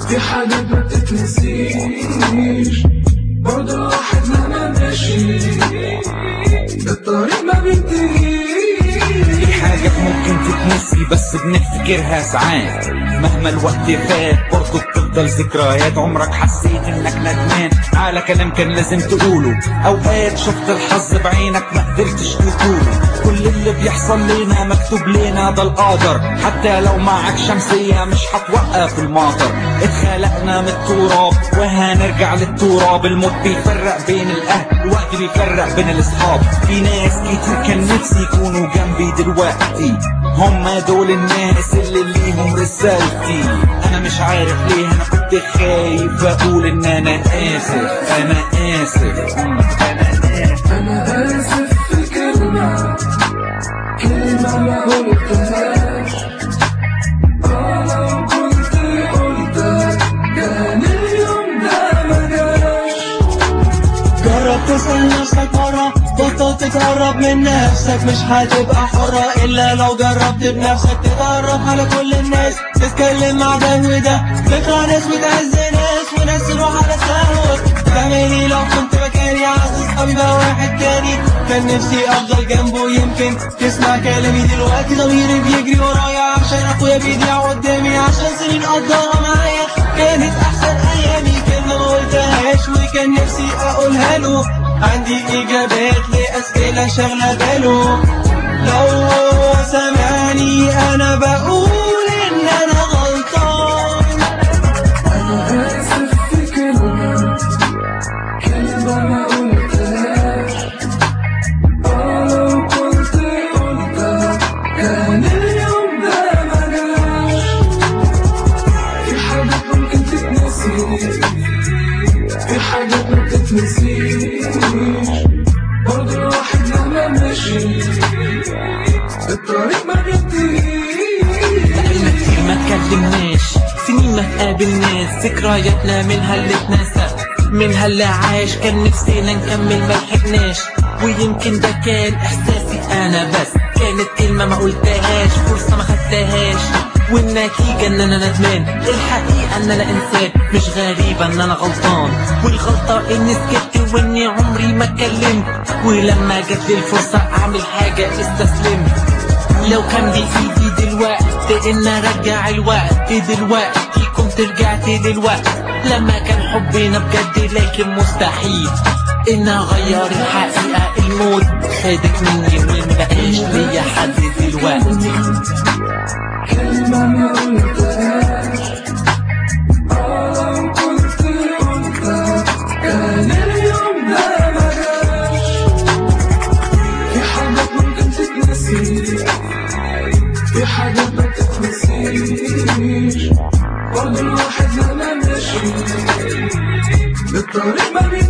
في حاجات ما بتتنسيش برضه الواحد لما ماشي الطريق ما بينتهيش في حاجات ممكن تتنسي بس بنفتكرها ساعات مهما الوقت فات برضه بتفضل ذكريات عمرك حسيت انك ندمان على كلام كان لازم تقوله اوقات شفت الحظ بعينك ما قدرتش تقوله كل اللي بيحصل لنا مكتوب لنا ده القدر حتى لو معك شمسية مش هتوقف المطر اتخلقنا من التراب وهنرجع للتراب الموت بيفرق بين الاهل الوقت بيفرق بين الاصحاب في ناس كتير كان نفسي يكونوا جنبي دلوقتي هم دول الناس اللي ليهم رسالتي انا مش عارف ليه انا كنت خايف اقول ان انا اسف انا اسف مم، انا اسف أنا آسف في كلمة كلمة ما قلتهاش آه لو كنت قلتها كان اليوم ده ما جاش جرب تسأل نفسك مرة بطل تتهرب من نفسك مش هتبقى حرة إلا لو جربت بنفسك تتعرف على كل الناس تتكلم مع ده وده تكره ناس وتعز ناس وناس تروح على سهوة تعمل ايه لو كنت مكاني عايز اصحابي بقى واحد تاني كان نفسي افضل جنبه يمكن تسمع كلامي دلوقتي ضميري بيجري ورايا عشان اخويا بيضيع قدامي عشان سنين قضاها معايا كانت احسن ايامي كلمة ما قلتهاش وكان نفسي اقولها له عندي اجابات لاسئلة شغلة باله لو هو سمعني انا بقول ان انا غلطان أنا آسف في كلمة كلمة ما قلتهاش آه لو كنت قلتها كان اليوم ده ما جاش في حاجات ممكن تتنسي في حاجات ما بتتنسيش برضه الواحد لما ماشي الطريق ما بينتهيش بقالنا كتير ما اتكلمناش سنين ما تقابلناش ذكرياتنا منها اللي اتنسى منها اللي عاش كان نفسنا نكمل ما لحقناش ويمكن ده كان احساسي انا بس كانت كلمة ما قلتهاش فرصة ما خدتهاش والنتيجة ان انا ندمان الحقيقة ان انا انسان مش غريبة ان انا غلطان والغلطة اني سكت واني عمري ما اتكلمت ولما جت لي الفرصة اعمل حاجة استسلمت لو كان بإيدي دلوقتي إن أرجع الوقت دلوقتي كنت رجعت دلوقتي لما كان حبنا بجد لكن مستحيل إن أغير الحقيقة الموت خدك مني ومبقاش ليا حد دلوقتي كلمة ما قلتهاش آه لو كنت قلتها كان اليوم ده ما جاش في حاجات ممكن تتنسي في حاجات ما تتنسيش برضه الواحد لما ماشي الطريق ما بينتهيش